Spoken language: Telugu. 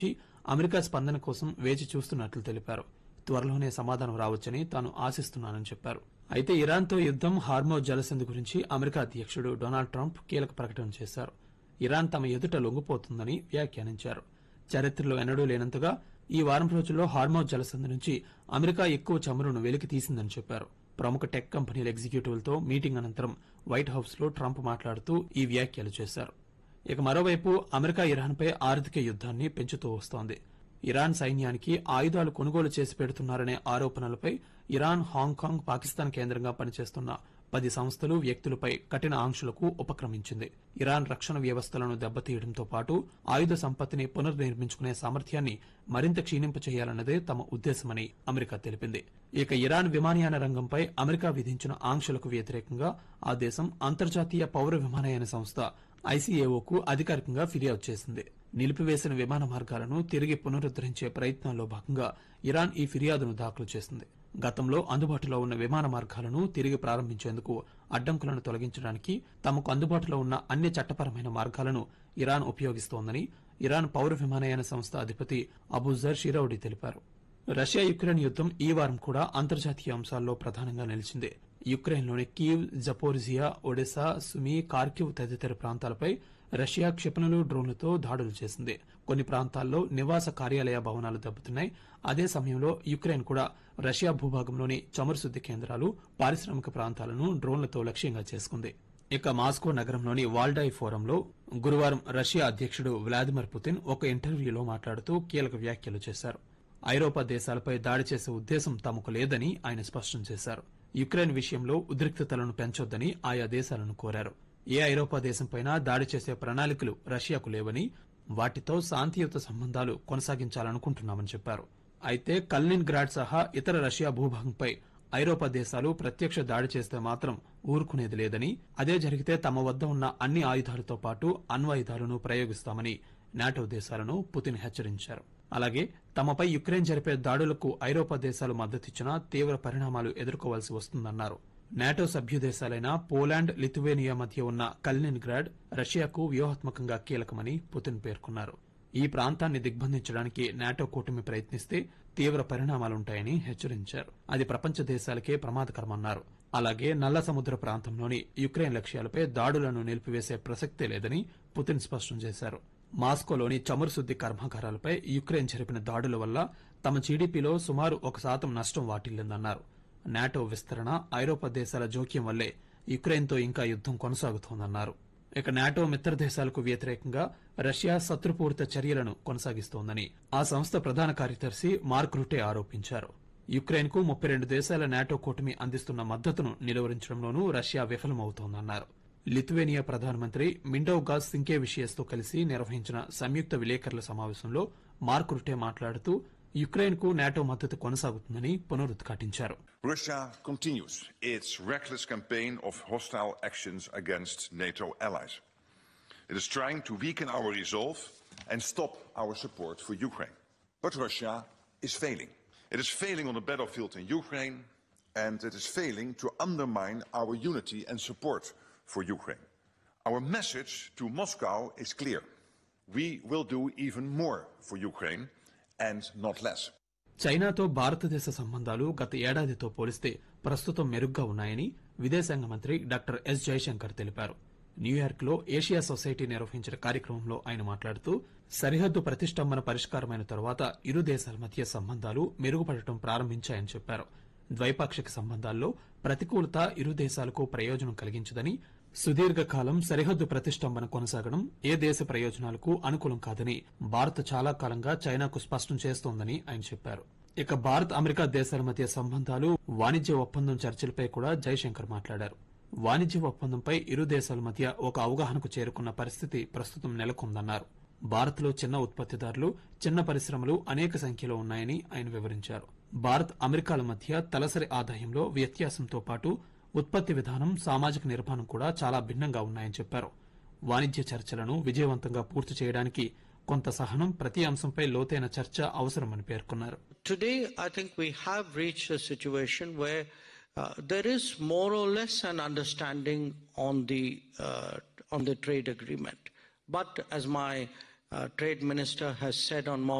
అమెరికా స్పందన కోసం వేచి చూస్తున్నట్లు తెలిపారు త్వరలోనే సమాధానం రావచ్చని తాను ఆశిస్తున్నానని చెప్పారు అయితే ఇరాన్తో యుద్దం హార్మో జలసంధి గురించి అమెరికా అధ్యక్షుడు డొనాల్డ్ ట్రంప్ కీలక ప్రకటన చేశారు ఇరాన్ తమ ఎదుట లొంగిపోతుందని వ్యాఖ్యానించారు చరిత్రలో ఎన్నడూ లేనంతగా ఈ వారం రోజుల్లో హార్మో జలసంధి నుంచి అమెరికా ఎక్కువ చమురును వెలికి తీసిందని చెప్పారు ప్రముఖ టెక్ కంపెనీల ఎగ్జిక్యూటివ్లతో మీటింగ్ అనంతరం వైట్ హౌస్ లో ట్రంప్ మాట్లాడుతూ ఈ వ్యాఖ్యలు చేశారు ఇక మరోవైపు అమెరికా ఇరాన్పై ఆర్థిక యుద్దాన్ని పెంచుతూ వస్తోంది ఇరాన్ సైన్యానికి ఆయుధాలు కొనుగోలు చేసి పెడుతున్నారనే ఆరోపణలపై ఇరాన్ హాంకాంగ్ పాకిస్తాన్ కేంద్రంగా పనిచేస్తున్న పది సంస్థలు వ్యక్తులపై కఠిన ఆంక్షలకు ఉపక్రమించింది ఇరాన్ రక్షణ వ్యవస్థలను దెబ్బతీయడంతో పాటు ఆయుధ సంపత్తిని పునర్నిర్మించుకునే సామర్థ్యాన్ని మరింత క్షీణింపచేయాలన్నదే తమ ఉద్దేశమని అమెరికా తెలిపింది ఇక ఇరాన్ విమానయాన రంగంపై అమెరికా విధించిన ఆంక్షలకు వ్యతిరేకంగా ఆ దేశం అంతర్జాతీయ పౌర విమానయాన సంస్థ ఐసీఏఓకు అధికారికంగా ఫిర్యాదు చేసింది నిలిపివేసిన విమాన మార్గాలను తిరిగి పునరుద్దరించే ప్రయత్నాల్లో భాగంగా ఇరాన్ ఈ ఫిర్యాదును దాఖలు చేసింది గతంలో అందుబాటులో ఉన్న విమాన మార్గాలను తిరిగి ప్రారంభించేందుకు అడ్డంకులను తొలగించడానికి తమకు అందుబాటులో ఉన్న అన్ని చట్టపరమైన మార్గాలను ఇరాన్ ఉపయోగిస్తోందని ఇరాన్ పౌర విమానయాన సంస్థ అధిపతి అబూజర్ షిరౌడి తెలిపారు రష్యా యుక్రెయిన్ యుద్దం ఈ వారం కూడా అంతర్జాతీయ అంశాల్లో ప్రధానంగా నిలిచింది యుక్రెయిన్లోని కీవ్ జపోర్జియా ఒడెసా సుమి కార్కివ్ తదితర ప్రాంతాలపై రష్యా క్షిపణులు డ్రోన్లతో దాడులు చేసింది కొన్ని ప్రాంతాల్లో నివాస కార్యాలయ భవనాలు దెబ్బతిన్నాయి అదే సమయంలో యుక్రెయిన్ కూడా రష్యా భూభాగంలోని చమురు శుద్ది కేంద్రాలు పారిశ్రామిక ప్రాంతాలను డ్రోన్లతో లక్ష్యంగా చేసుకుంది ఇక మాస్కో నగరంలోని వాల్డాయ్ ఫోరంలో గురువారం రష్యా అధ్యక్షుడు వ్లాదిమిర్ పుతిన్ ఒక ఇంటర్వ్యూలో మాట్లాడుతూ కీలక వ్యాఖ్యలు చేశారు ఐరోపా దేశాలపై దాడి చేసే ఉద్దేశం తమకు లేదని ఆయన స్పష్టం చేశారు యుక్రెయిన్ విషయంలో ఉద్రిక్తతలను పెంచొద్దని ఆయా దేశాలను కోరారు ఏ ఐరోపా దేశంపైనా దాడి చేసే ప్రణాళికలు రష్యాకు లేవని వాటితో శాంతియుత సంబంధాలు కొనసాగించాలనుకుంటున్నామని చెప్పారు అయితే కల్నిన్ గ్రాడ్ సహా ఇతర రష్యా భూభాగంపై ఐరోపా దేశాలు ప్రత్యక్ష దాడి చేస్తే మాత్రం ఊరుకునేది లేదని అదే జరిగితే తమ వద్ద ఉన్న అన్ని ఆయుధాలతో పాటు అణ్వాయుధాలను ప్రయోగిస్తామని నాటో దేశాలను పుతిన్ హెచ్చరించారు అలాగే తమపై యుక్రెయిన్ జరిపే దాడులకు ఐరోపా దేశాలు మద్దతిచ్చినా తీవ్ర పరిణామాలు ఎదుర్కోవాల్సి వస్తుందన్నారు నాటో సభ్య దేశాలైన పోలాండ్ లిథువేనియా మధ్య ఉన్న కల్నిన్ గ్రాడ్ రష్యాకు వ్యూహాత్మకంగా కీలకమని పుతిన్ పేర్కొన్నారు ఈ ప్రాంతాన్ని దిగ్బంధించడానికి నాటో కూటమి ప్రయత్నిస్తే తీవ్ర పరిణామాలుంటాయని హెచ్చరించారు అది ప్రపంచ దేశాలకే ప్రమాదకరమన్నారు అలాగే నల్ల సముద్ర ప్రాంతంలోని యుక్రెయిన్ లక్ష్యాలపై దాడులను నిలిపివేసే ప్రసక్తే లేదని పుతిన్ స్పష్టం చేశారు మాస్కోలోని చమురు శుద్ది కర్మాగారాలపై యుక్రెయిన్ జరిపిన దాడుల వల్ల తమ జీడీపీలో సుమారు ఒక శాతం నష్టం వాటిల్లిందన్నారు నాటో విస్తరణ ఐరోపా దేశాల జోక్యం వల్లే యుక్రెయిన్తో ఇంకా యుద్దం కొనసాగుతోందన్నారు ఇక నాటో మిత్ర దేశాలకు వ్యతిరేకంగా రష్యా శత్రుపూరిత చర్యలను కొనసాగిస్తోందని ఆ సంస్థ ప్రధాన కార్యదర్శి మార్క్ రుటే ఆరోపించారు యుక్రెయిన్ కు ముప్పై రెండు దేశాల నాటో కూటమి అందిస్తున్న మద్దతును నిలువరించడంలోనూ రష్యా విఫలమవుతోందన్నారు లిథువేనియా ప్రధానమంత్రి మిండోగాస్ సింకేవిషియస్ తో కలిసి నిర్వహించిన సంయుక్త విలేకరుల సమావేశంలో మార్క్ రుటే మాట్లాడుతూ యుక్రెయిన్ కు నాటో మద్దతు కొనసాగుతుందని పునరుద్ఘాటించారు Russia continues its reckless campaign of hostile actions against NATO allies. It is trying to weaken our resolve and stop our support for Ukraine. But Russia is failing. It is failing on the battlefield in Ukraine, and it is failing to undermine our unity and support for Ukraine. Our message to Moscow is clear. We will do even more for Ukraine and not less. చైనాతో భారతదేశ సంబంధాలు గత ఏడాదితో పోలిస్తే ప్రస్తుతం మెరుగ్గా ఉన్నాయని విదేశాంగ మంత్రి డాక్టర్ ఎస్ జయశంకర్ తెలిపారు న్యూయార్క్ లో ఏషియా సొసైటీ నిర్వహించిన కార్యక్రమంలో ఆయన మాట్లాడుతూ సరిహద్దు ప్రతిష్టంభన పరిష్కారమైన తరువాత ఇరు దేశాల మధ్య సంబంధాలు మెరుగుపడటం ప్రారంభించాయని చెప్పారు ద్వైపాక్షిక సంబంధాల్లో ప్రతికూలత ఇరు దేశాలకు ప్రయోజనం కలిగించదని సుదీర్ఘకాలం సరిహద్దు ప్రతిష్టంభన కొనసాగడం ఏ దేశ ప్రయోజనాలకు అనుకూలం కాదని భారత్ చాలా కాలంగా చైనాకు స్పష్టం చేస్తోందని ఆయన చెప్పారు ఇక భారత్ అమెరికా దేశాల మధ్య సంబంధాలు వాణిజ్య ఒప్పందం చర్చలపై కూడా జైశంకర్ మాట్లాడారు వాణిజ్య ఒప్పందంపై ఇరు దేశాల మధ్య ఒక అవగాహనకు చేరుకున్న పరిస్థితి ప్రస్తుతం నెలకొందన్నారు భారత్లో చిన్న ఉత్పత్తిదారులు చిన్న పరిశ్రమలు అనేక సంఖ్యలో ఉన్నాయని ఆయన వివరించారు భారత్ అమెరికాల మధ్య తలసరి ఆదాయంలో వ్యత్యాసంతో పాటు ఉత్పత్తి విధానం సామాజిక నిర్మాణం కూడా చాలా భిన్నంగా ఉన్నాయని చెప్పారు వాణిజ్య చర్చలను విజయవంతంగా పూర్తి చేయడానికి కొంత సహనం ప్రతి అంశంపై లోతైన చర్చ అవసరమని పేర్కొన్నారు Today, I think we have reached a situation where uh, there is more or less an understanding on the uh, on the trade agreement. But as my uh, trade minister has said on more